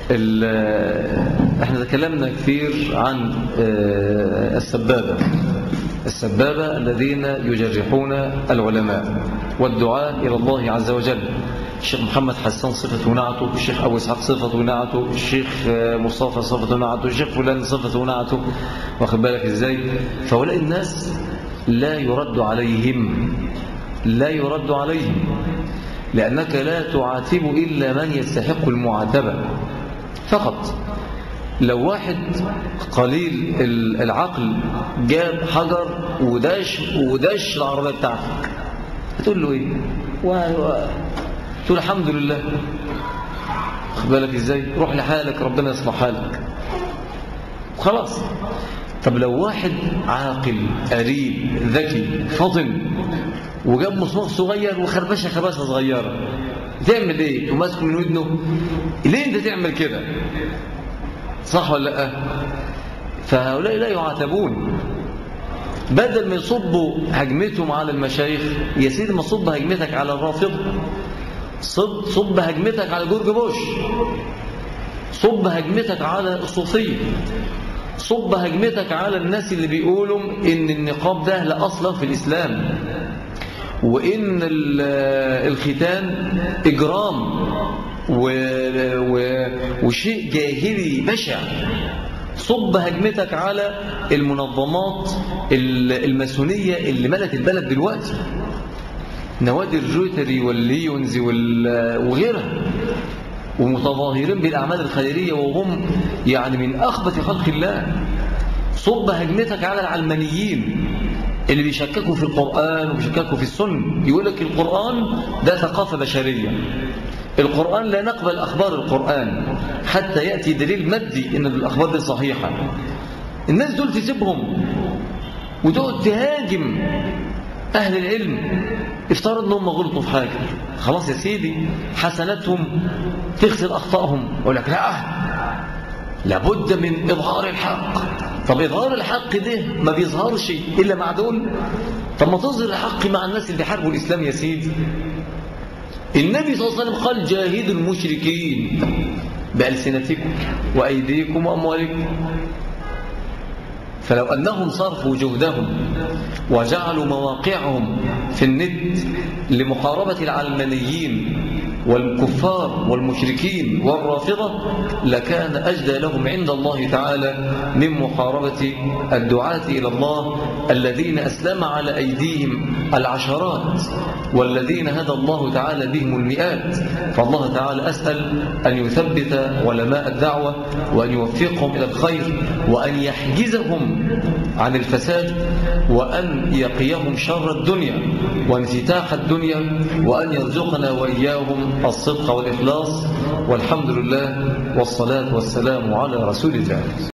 احنا تكلمنا كثير عن السبابة السبابة الذين يجرحون العلماء والدعاء إلى الله عز وجل الشيخ محمد حسان صفة ونعته الشيخ أبو إسحاق صفة ونعته الشيخ مصطفى صفة ونعته الشيخ فلان صفة ونعته واخد بالك إزاي فهؤلاء الناس لا يرد عليهم لا يرد عليهم لأنك لا تعاتب إلا من يستحق المعاتبة فقط لو واحد قليل العقل جاب حجر وداش وداش العربية بتاعتك تقول له ايه و... و... تقول الحمد لله خد بالك ازاي روح لحالك ربنا يصلح حالك خلاص طب لو واحد عاقل قريب ذكي فطن وجاب مسمار صغير وخربشه خربشه صغيره تعمل ايه وماسكه من ودنه ليه انت تعمل كده صح ولا لا فهؤلاء لا يعاتبون بدل ما يصبوا هجمتهم على المشايخ يا سيدي ما صب هجمتك على الرافض صب, صب هجمتك على جورج بوش صب هجمتك على الصوفية صب هجمتك على الناس اللي بيقولوا ان النقاب ده لا اصلا في الاسلام وان الختان اجرام و... و... وشيء جاهلي بشع صب هجمتك على المنظمات الماسونية اللي ملت البلد دلوقتي نوادي الروتري والليونز وال... وغيرها ومتظاهرين بالأعمال الخيرية وهم يعني من أخبث خلق الله صب هجمتك على العلمانيين اللي بيشككوا في القرآن وبيشككوا في السنة يقول لك القرآن ده ثقافة بشرية القرآن لا نقبل أخبار القرآن حتى يأتي دليل مادي إن الأخبار دي صحيحة الناس دول تسيبهم وتقعد تهاجم أهل العلم افترض أنهم غلطوا في حاجة خلاص يا سيدي حسناتهم تغسل أخطائهم يقول لك لا لابد من إظهار الحق طب إظهار الحق ده ما بيظهرش إلا مع دول طب ما تظهر الحق مع الناس اللي بيحاربوا الإسلام يا سيدي النبي صلى الله عليه وسلم قال جاهدوا المشركين بألسنتكم وأيديكم وأموالكم فلو أنهم صرفوا جهدهم وجعلوا مواقعهم في الند لمحاربة العلمانيين والكفار والمشركين والرافضة لكان أجدى لهم عند الله تعالى من محاربة الدعاة إلى الله الذين أسلم على أيديهم العشرات والذين هدى الله تعالى بهم المئات فالله تعالى أسأل أن يثبت علماء الدعوة وأن يوفقهم إلى الخير وأن يحجزهم عن الفساد وأن يقيهم شر الدنيا وانفتاح الدنيا وأن يرزقنا وإياهم الصدق والإخلاص والحمد لله والصلاة والسلام على رسول الله